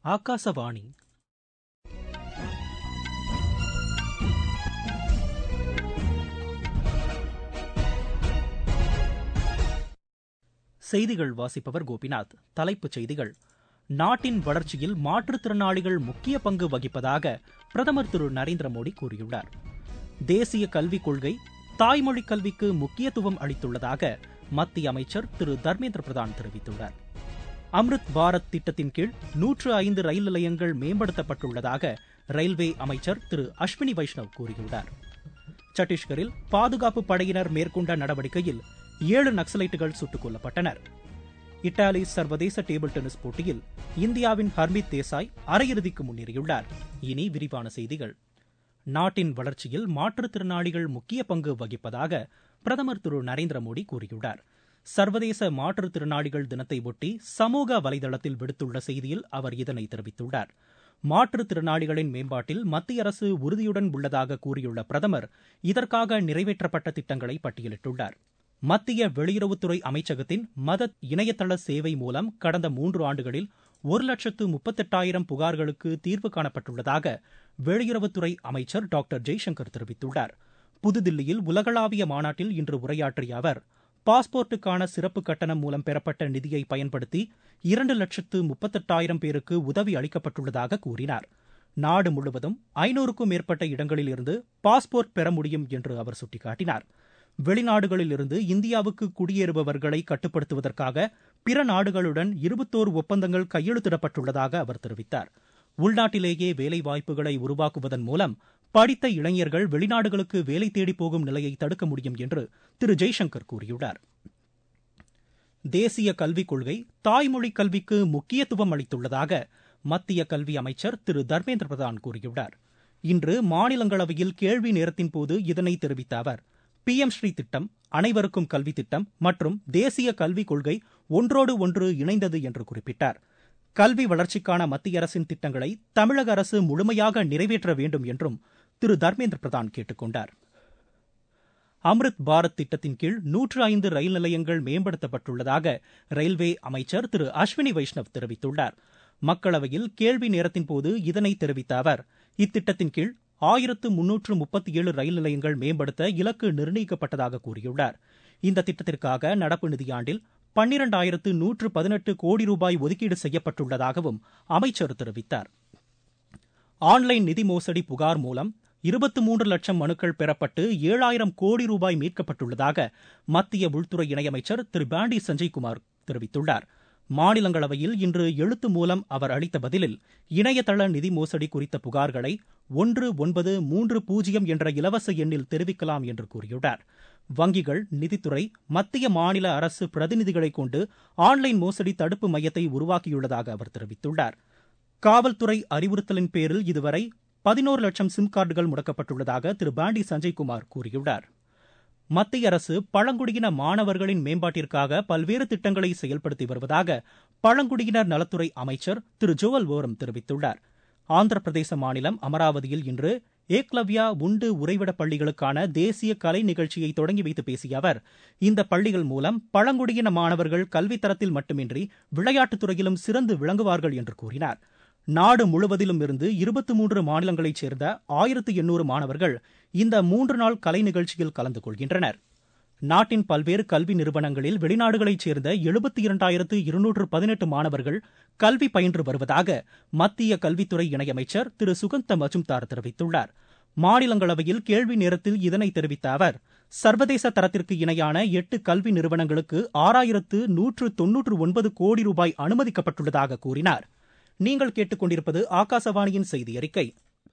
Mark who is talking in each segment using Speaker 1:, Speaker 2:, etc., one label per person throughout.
Speaker 1: ஆகாசவாணி செய்திகள் வாசிப்பவர் கோபிநாத் தலைப்புச் செய்திகள் நாட்டின் வளர்ச்சியில் மாற்றுத்திறனாளிகள் முக்கிய பங்கு வகிப்பதாக பிரதமர் திரு நரேந்திர மோடி கூறியுள்ளார் தேசிய கல்விக் கொள்கை தாய்மொழி கல்விக்கு முக்கியத்துவம் அளித்துள்ளதாக மத்திய அமைச்சர் திரு தர்மேந்திர பிரதான் தெரிவித்துள்ளார் அம்ருத் பாரத் திட்டத்தின் கீழ் நூற்று ஐந்து ரயில் நிலையங்கள் மேம்படுத்தப்பட்டுள்ளதாக ரயில்வே அமைச்சர் திரு அஸ்வினி வைஷ்ணவ் கூறியுள்ளார் சத்தீஸ்கரில் பாதுகாப்பு படையினர் மேற்கொண்ட நடவடிக்கையில் ஏழு நக்சலைட்டுகள் சுட்டுக் கொல்லப்பட்டனர் இத்தாலி சர்வதேச டேபிள் டென்னிஸ் போட்டியில் இந்தியாவின் ஹர்மித் தேசாய் அரையிறுதிக்கு முன்னேறியுள்ளார் இனி விரிவான செய்திகள் நாட்டின் வளர்ச்சியில் மாற்றுத்திறனாளிகள் முக்கிய பங்கு வகிப்பதாக பிரதமர் திரு நரேந்திர மோடி கூறியுள்ளார் சர்வதேச மாற்றுத்திறனாளிகள் தினத்தை ஒட்டி சமூக வலைதளத்தில் விடுத்துள்ள செய்தியில் அவர் இதனை தெரிவித்துள்ளார் மாற்றுத்திறனாளிகளின் மேம்பாட்டில் மத்திய அரசு உறுதியுடன் உள்ளதாக கூறியுள்ள பிரதமர் இதற்காக நிறைவேற்றப்பட்ட திட்டங்களை பட்டியலிட்டுள்ளார் மத்திய வெளியுறவுத்துறை அமைச்சகத்தின் மதத் இணையதள சேவை மூலம் கடந்த மூன்று ஆண்டுகளில் ஒரு லட்சத்து முப்பத்தெட்டாயிரம் புகார்களுக்கு தீர்வு காணப்பட்டுள்ளதாக வெளியுறவுத்துறை அமைச்சர் டாக்டர் ஜெய்சங்கர் தெரிவித்துள்ளார் புதுதில்லியில் உலகளாவிய மாநாட்டில் இன்று உரையாற்றிய அவர் பாஸ்போர்ட்டுக்கான சிறப்பு கட்டணம் மூலம் பெறப்பட்ட நிதியை பயன்படுத்தி இரண்டு லட்சத்து முப்பத்தெட்டாயிரம் பேருக்கு உதவி அளிக்கப்பட்டுள்ளதாக கூறினார் நாடு முழுவதும் ஐநூறுக்கும் மேற்பட்ட இடங்களில் இருந்து பாஸ்போர்ட் பெற முடியும் என்று அவர் சுட்டிக்காட்டினார் வெளிநாடுகளில் இருந்து இந்தியாவுக்கு குடியேறுபவர்களை கட்டுப்படுத்துவதற்காக பிற நாடுகளுடன் இருபத்தோரு ஒப்பந்தங்கள் கையெழுத்திடப்பட்டுள்ளதாக அவர் தெரிவித்தார் உள்நாட்டிலேயே வேலை வாய்ப்புகளை உருவாக்குவதன் மூலம் படித்த இளைஞர்கள் வெளிநாடுகளுக்கு வேலை தேடி போகும் நிலையை தடுக்க முடியும் என்று திரு ஜெய்சங்கர் கூறியுள்ளார் தேசிய கல்விக் கொள்கை தாய்மொழி கல்விக்கு முக்கியத்துவம் அளித்துள்ளதாக மத்திய கல்வி அமைச்சர் திரு தர்மேந்திர பிரதான் கூறியுள்ளார் இன்று மாநிலங்களவையில் கேள்வி நேரத்தின் போது இதனை தெரிவித்த அவர் பி எம் ஸ்ரீ திட்டம் அனைவருக்கும் கல்வி திட்டம் மற்றும் தேசிய கல்விக் கொள்கை ஒன்றோடு ஒன்று இணைந்தது என்று குறிப்பிட்டார் கல்வி வளர்ச்சிக்கான மத்திய அரசின் திட்டங்களை தமிழக அரசு முழுமையாக நிறைவேற்ற வேண்டும் என்றும் திரு தர்மேந்திர பிரதான் கேட்டுக் கொண்டார் அம்ருத் பாரத் திட்டத்தின் கீழ் நூற்று ஐந்து ரயில் நிலையங்கள் மேம்படுத்தப்பட்டுள்ளதாக ரயில்வே அமைச்சர் திரு அஸ்வினி வைஷ்ணவ் தெரிவித்துள்ளார் மக்களவையில் கேள்வி நேரத்தின் போது இதனை தெரிவித்த அவர் இத்திட்டத்தின் கீழ் ஆயிரத்து முன்னூற்று முப்பத்தி ஏழு ரயில் நிலையங்கள் மேம்படுத்த இலக்கு நிர்ணயிக்கப்பட்டதாக கூறியுள்ளார் இந்த திட்டத்திற்காக நடப்பு நிதியாண்டில் பன்னிரண்டாயிரத்து நூற்று பதினெட்டு கோடி ரூபாய் ஒதுக்கீடு செய்யப்பட்டுள்ளதாகவும் அமைச்சர் தெரிவித்தார் ஆன்லைன் நிதி மோசடி புகார் மூலம் இருபத்தி மூன்று லட்சம் மனுக்கள் பெறப்பட்டு ஏழாயிரம் கோடி ரூபாய் மீட்கப்பட்டுள்ளதாக மத்திய உள்துறை இணையமைச்சர் திரு பாண்டி சஞ்சய்குமார் தெரிவித்துள்ளார் மாநிலங்களவையில் இன்று எழுத்து மூலம் அவர் அளித்த பதிலில் இணையதள நிதி மோசடி குறித்த புகார்களை ஒன்று ஒன்பது மூன்று பூஜ்ஜியம் என்ற இலவச எண்ணில் தெரிவிக்கலாம் என்று கூறியுள்ளார் வங்கிகள் நிதித்துறை மத்திய மாநில அரசு பிரதிநிதிகளை கொண்டு ஆன்லைன் மோசடி தடுப்பு மையத்தை உருவாக்கியுள்ளதாக அவர் தெரிவித்துள்ளார் காவல்துறை அறிவுறுத்தலின் பேரில் இதுவரை பதினோரு லட்சம் சிம் கார்டுகள் முடக்கப்பட்டுள்ளதாக திரு பாண்டி சஞ்சய்குமார் கூறியுள்ளார் மத்திய அரசு பழங்குடியின மாணவர்களின் மேம்பாட்டிற்காக பல்வேறு திட்டங்களை செயல்படுத்தி வருவதாக பழங்குடியினர் நலத்துறை அமைச்சர் திரு ஜோவல் ஓரம் தெரிவித்துள்ளார் ஆந்திர பிரதேச மாநிலம் அமராவதியில் இன்று ஏக்லவ்யா உண்டு உறைவிட பள்ளிகளுக்கான தேசிய கலை நிகழ்ச்சியை தொடங்கி வைத்து பேசிய அவர் இந்த பள்ளிகள் மூலம் பழங்குடியின மாணவர்கள் கல்வித்தரத்தில் மட்டுமின்றி விளையாட்டுத் துறையிலும் சிறந்து விளங்குவார்கள் என்று கூறினார் நாடு முழுவதிலும் இருந்து இருபத்தி மூன்று மாநிலங்களைச் சேர்ந்த ஆயிரத்து எண்ணூறு மாணவர்கள் இந்த மூன்று நாள் கலை நிகழ்ச்சியில் கலந்து கொள்கின்றனர் நாட்டின் பல்வேறு கல்வி நிறுவனங்களில் வெளிநாடுகளைச் சேர்ந்த எழுபத்தி இரண்டாயிரத்து இருநூற்று பதினெட்டு மாணவர்கள் கல்வி பயின்று வருவதாக மத்திய கல்வித்துறை இணையமைச்சர் திரு சுகந்த மஜும்தார் தெரிவித்துள்ளார் மாநிலங்களவையில் கேள்வி நேரத்தில் இதனை தெரிவித்த அவர் சர்வதேச தரத்திற்கு இணையான எட்டு கல்வி நிறுவனங்களுக்கு ஆறாயிரத்து நூற்று தொன்னூற்று ஒன்பது கோடி ரூபாய் அனுமதிக்கப்பட்டுள்ளதாக கூறினார் நீங்கள் கேட்டுக்கொண்டிருப்பது ஆகாசவாணியின் செய்தி அறிக்கை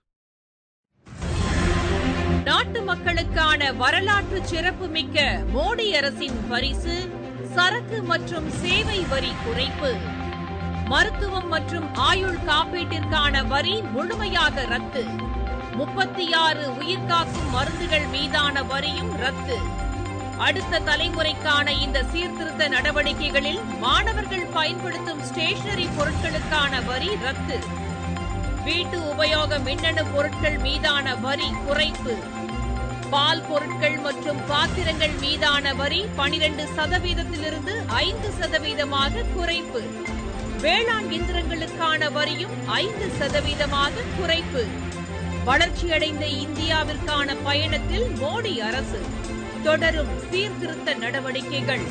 Speaker 2: நாட்டு மக்களுக்கான வரலாற்று சிறப்புமிக்க மோடி அரசின் பரிசு சரக்கு மற்றும் சேவை வரி குறைப்பு மருத்துவம் மற்றும் ஆயுள் காப்பீட்டிற்கான வரி முழுமையாக ரத்து முப்பத்தி ஆறு உயிர்காக்கும் மருந்துகள் மீதான வரியும் ரத்து அடுத்த தலைமுறைக்கான இந்த சீர்திருத்த நடவடிக்கைகளில் மாணவர்கள் பயன்படுத்தும் ஸ்டேஷனரி பொருட்களுக்கான வரி ரத்து வீட்டு உபயோக மின்னணு பொருட்கள் மீதான வரி குறைப்பு பால் பொருட்கள் மற்றும் பாத்திரங்கள் மீதான வரி பனிரெண்டு சதவீதத்திலிருந்து ஐந்து சதவீதமாக குறைப்பு வேளாண் இயந்திரங்களுக்கான வரியும் ஐந்து சதவீதமாக குறைப்பு வளர்ச்சியடைந்த இந்தியாவிற்கான பயணத்தில் மோடி அரசு தொடரும் சீர்திருத்த நடவடிக்கைகள்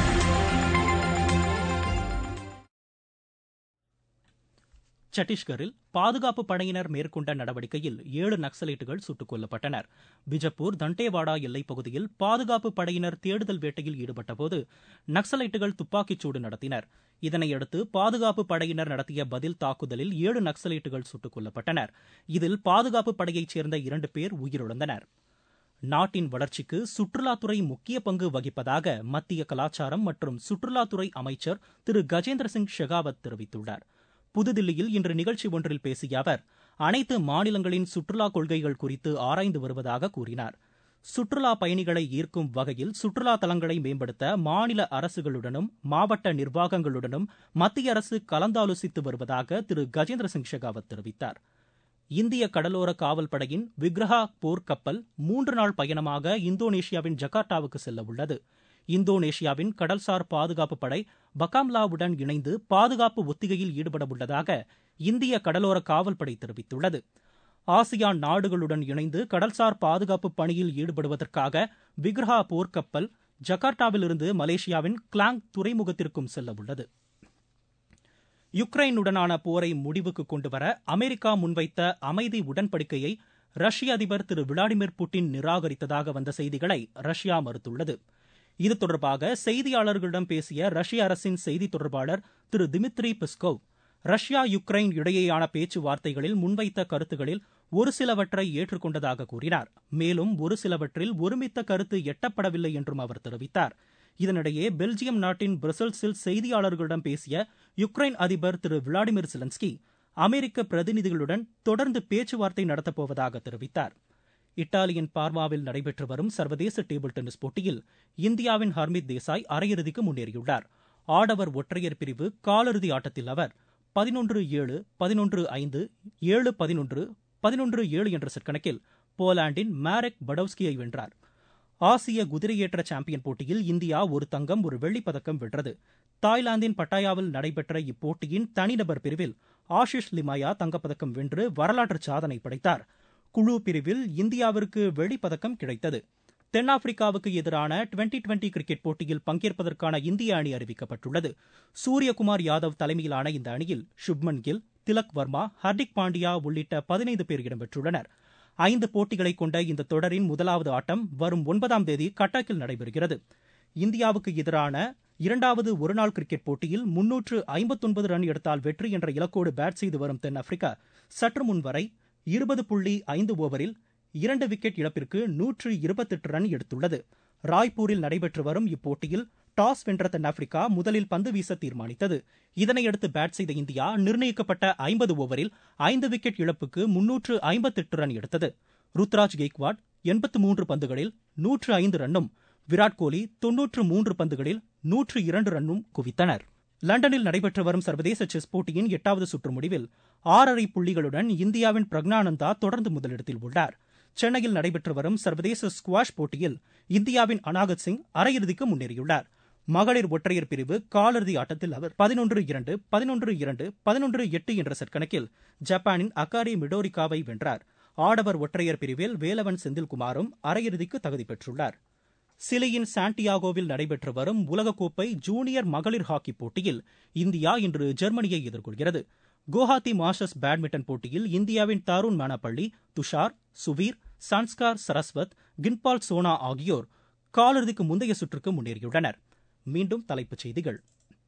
Speaker 1: சத்தீஸ்கரில் பாதுகாப்பு படையினர் மேற்கொண்ட நடவடிக்கையில் ஏழு நக்சலைட்டுகள் சுட்டுக் கொல்லப்பட்டனர் பிஜப்பூர் தண்டேவாடா எல்லைப் பகுதியில் பாதுகாப்பு படையினர் தேடுதல் வேட்டையில் ஈடுபட்டபோது நக்சலைட்டுகள் துப்பாக்கிச்சூடு நடத்தினர் இதனையடுத்து பாதுகாப்பு படையினர் நடத்திய பதில் தாக்குதலில் ஏழு நக்சலைட்டுகள் சுட்டுக் கொல்லப்பட்டனர் இதில் பாதுகாப்பு படையைச் சேர்ந்த இரண்டு பேர் உயிரிழந்தனர் நாட்டின் வளர்ச்சிக்கு சுற்றுலாத்துறை முக்கிய பங்கு வகிப்பதாக மத்திய கலாச்சாரம் மற்றும் சுற்றுலாத்துறை அமைச்சர் திரு கஜேந்திர சிங் ஷெகாவத் தெரிவித்துள்ளார் புதுதில்லியில் இன்று நிகழ்ச்சி ஒன்றில் பேசிய அவர் அனைத்து மாநிலங்களின் சுற்றுலா கொள்கைகள் குறித்து ஆராய்ந்து வருவதாக கூறினார் சுற்றுலா பயணிகளை ஈர்க்கும் வகையில் சுற்றுலா தலங்களை மேம்படுத்த மாநில அரசுகளுடனும் மாவட்ட நிர்வாகங்களுடனும் மத்திய அரசு கலந்தாலோசித்து வருவதாக திரு கஜேந்திர சிங் ஷெகாவத் தெரிவித்தார் இந்திய கடலோர காவல் படையின் விக்ரஹா போர்க்கப்பல் மூன்று நாள் பயணமாக இந்தோனேஷியாவின் ஜகார்த்தாவுக்கு செல்ல உள்ளது இந்தோனேஷியாவின் கடல்சார் பாதுகாப்பு படை பகாம்லாவுடன் இணைந்து பாதுகாப்பு ஒத்திகையில் ஈடுபட உள்ளதாக இந்திய கடலோர காவல்படை தெரிவித்துள்ளது ஆசியான் நாடுகளுடன் இணைந்து கடல்சார் பாதுகாப்பு பணியில் ஈடுபடுவதற்காக விக்ரஹா போர்க்கப்பல் ஜகார்த்தாவிலிருந்து மலேசியாவின் கிளாங் துறைமுகத்திற்கும் செல்ல உள்ளது யுக்ரைனுடனான போரை முடிவுக்கு கொண்டுவர அமெரிக்கா முன்வைத்த அமைதி உடன்படிக்கையை ரஷ்ய அதிபர் திரு விளாடிமிர் புட்டின் நிராகரித்ததாக வந்த செய்திகளை ரஷ்யா மறுத்துள்ளது இது தொடர்பாக செய்தியாளர்களிடம் பேசிய ரஷ்ய அரசின் செய்தி தொடர்பாளர் திரு திமித்ரி பிஸ்கோவ் ரஷ்யா யுக்ரைன் இடையேயான பேச்சுவார்த்தைகளில் முன்வைத்த கருத்துகளில் ஒரு சிலவற்றை ஏற்றுக்கொண்டதாக கூறினார் மேலும் ஒரு சிலவற்றில் ஒருமித்த கருத்து எட்டப்படவில்லை என்றும் அவர் தெரிவித்தார் இதனிடையே பெல்ஜியம் நாட்டின் பிரசல்ஸில் செய்தியாளர்களிடம் பேசிய யுக்ரைன் அதிபர் திரு விளாடிமிர் சிலன்ஸ்கி அமெரிக்க பிரதிநிதிகளுடன் தொடர்ந்து பேச்சுவார்த்தை நடத்தப்போவதாக தெரிவித்தார் இத்தாலியின் பார்மாவில் நடைபெற்று வரும் சர்வதேச டேபிள் டென்னிஸ் போட்டியில் இந்தியாவின் ஹர்மித் தேசாய் அரையிறுதிக்கு முன்னேறியுள்ளார் ஆடவர் ஒற்றையர் பிரிவு காலிறுதி ஆட்டத்தில் அவர் பதினொன்று ஏழு பதினொன்று ஐந்து ஏழு பதினொன்று பதினொன்று ஏழு என்ற செட் கணக்கில் போலாந்தின் மாரெக் படவ்ஸ்கியை வென்றார் ஆசிய குதிரையேற்ற சாம்பியன் போட்டியில் இந்தியா ஒரு தங்கம் ஒரு வெள்ளிப் பதக்கம் வென்றது தாய்லாந்தின் பட்டாயாவில் நடைபெற்ற இப்போட்டியின் தனிநபர் பிரிவில் ஆஷிஷ் லிமாயா தங்கப்பதக்கம் வென்று வரலாற்று சாதனை படைத்தார் குழு பிரிவில் இந்தியாவிற்கு வெள்ளிப்பதக்கம் கிடைத்தது தென்னாப்பிரிக்காவுக்கு எதிரான டுவெண்டி டுவெண்டி கிரிக்கெட் போட்டியில் பங்கேற்பதற்கான இந்திய அணி அறிவிக்கப்பட்டுள்ளது சூரியகுமார் யாதவ் தலைமையிலான இந்த அணியில் சுப்மன் கில் திலக் வர்மா ஹர்திக் பாண்டியா உள்ளிட்ட பதினைந்து பேர் இடம்பெற்றுள்ளனர் ஐந்து போட்டிகளை கொண்ட இந்த தொடரின் முதலாவது ஆட்டம் வரும் ஒன்பதாம் தேதி கட்டாக்கில் நடைபெறுகிறது இந்தியாவுக்கு எதிரான இரண்டாவது ஒருநாள் கிரிக்கெட் போட்டியில் முன்னூற்று ஐம்பத்தொன்பது ரன் எடுத்தால் வெற்றி என்ற இலக்கோடு பேட் செய்து வரும் தென்னாப்பிரிக்கா சற்று முன் வரை இருபது புள்ளி ஐந்து ஓவரில் இரண்டு விக்கெட் இழப்பிற்கு நூற்று இருபத்தெட்டு ரன் எடுத்துள்ளது ராய்ப்பூரில் நடைபெற்று வரும் இப்போட்டியில் டாஸ் வென்ற தென்னாப்பிரிக்கா முதலில் பந்து வீச தீர்மானித்தது இதனையடுத்து பேட் செய்த இந்தியா நிர்ணயிக்கப்பட்ட ஐம்பது ஓவரில் ஐந்து விக்கெட் இழப்புக்கு முன்னூற்று ஐம்பத்தெட்டு ரன் எடுத்தது ருத்ராஜ் கெய்க்வாட் எண்பத்து மூன்று பந்துகளில் நூற்று ஐந்து ரன்னும் விராட் கோலி தொன்னூற்று மூன்று பந்துகளில் நூற்று இரண்டு ரன்னும் குவித்தனர் லண்டனில் நடைபெற்று வரும் சர்வதேச செஸ் போட்டியின் எட்டாவது சுற்று முடிவில் ஆறரை புள்ளிகளுடன் இந்தியாவின் பிரக்னானந்தா தொடர்ந்து முதலிடத்தில் உள்ளார் சென்னையில் நடைபெற்று வரும் சர்வதேச ஸ்குவாஷ் போட்டியில் இந்தியாவின் அனாகத் சிங் அரையிறுதிக்கு முன்னேறியுள்ளார் மகளிர் ஒற்றையர் பிரிவு காலிறுதி ஆட்டத்தில் அவர் பதினொன்று இரண்டு பதினொன்று இரண்டு பதினொன்று எட்டு என்ற செட் கணக்கில் ஜப்பானின் அகாரி மிடோரிகாவை வென்றார் ஆடவர் ஒற்றையர் பிரிவில் வேலவன் செந்தில்குமாரும் அரையிறுதிக்கு தகுதி பெற்றுள்ளார் சிலியின் சாண்டியாகோவில் நடைபெற்று வரும் உலகக்கோப்பை ஜூனியர் மகளிர் ஹாக்கி போட்டியில் இந்தியா இன்று ஜெர்மனியை எதிர்கொள்கிறது குவஹாத்தி மாஸ்டர்ஸ் பேட்மிண்டன் போட்டியில் இந்தியாவின் தருண் மணப்பள்ளி துஷார் சுவீர் சன்ஸ்கார் சரஸ்வத் கின்பால் சோனா ஆகியோர் காலிறுதிக்கு முந்தைய சுற்றுக்கு முன்னேறியுள்ளனர் மீண்டும் தலைப்புச் செய்திகள்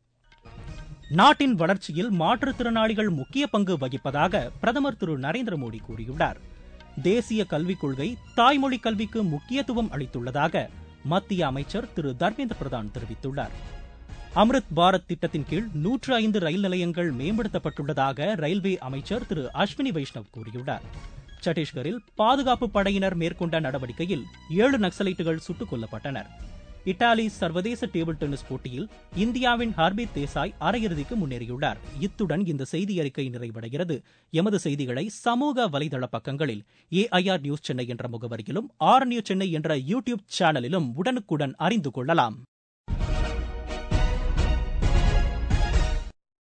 Speaker 1: நாட்டின் வளர்ச்சியில் மாற்றுத்திறனாளிகள் முக்கிய பங்கு வகிப்பதாக பிரதமர் திரு நரேந்திர மோடி கூறியுள்ளார் தேசிய கல்விக் கொள்கை தாய்மொழி கல்விக்கு முக்கியத்துவம் அளித்துள்ளதாக மத்திய அமைச்சர் திரு தர்மேந்திர பிரதான் தெரிவித்துள்ளார் அம்ரித் பாரத் திட்டத்தின் கீழ் நூற்று ஐந்து ரயில் நிலையங்கள் மேம்படுத்தப்பட்டுள்ளதாக ரயில்வே அமைச்சர் திரு அஸ்வினி வைஷ்ணவ் கூறியுள்ளார் சத்தீஸ்கரில் பாதுகாப்பு படையினர் மேற்கொண்ட நடவடிக்கையில் ஏழு நக்சலைட்டுகள் சுட்டுக் கொல்லப்பட்டனர் இத்தாலி சர்வதேச டேபிள் டென்னிஸ் போட்டியில் இந்தியாவின் ஹர்பீத் தேசாய் அரையிறுதிக்கு முன்னேறியுள்ளார் இத்துடன் இந்த செய்தி அறிக்கை நிறைவடைகிறது எமது செய்திகளை சமூக வலைதள பக்கங்களில் ஏஐஆர் நியூஸ் சென்னை என்ற முகவரியிலும் ஆர் நியூஸ் சென்னை என்ற யூடியூப் சேனலிலும் உடனுக்குடன் அறிந்து கொள்ளலாம்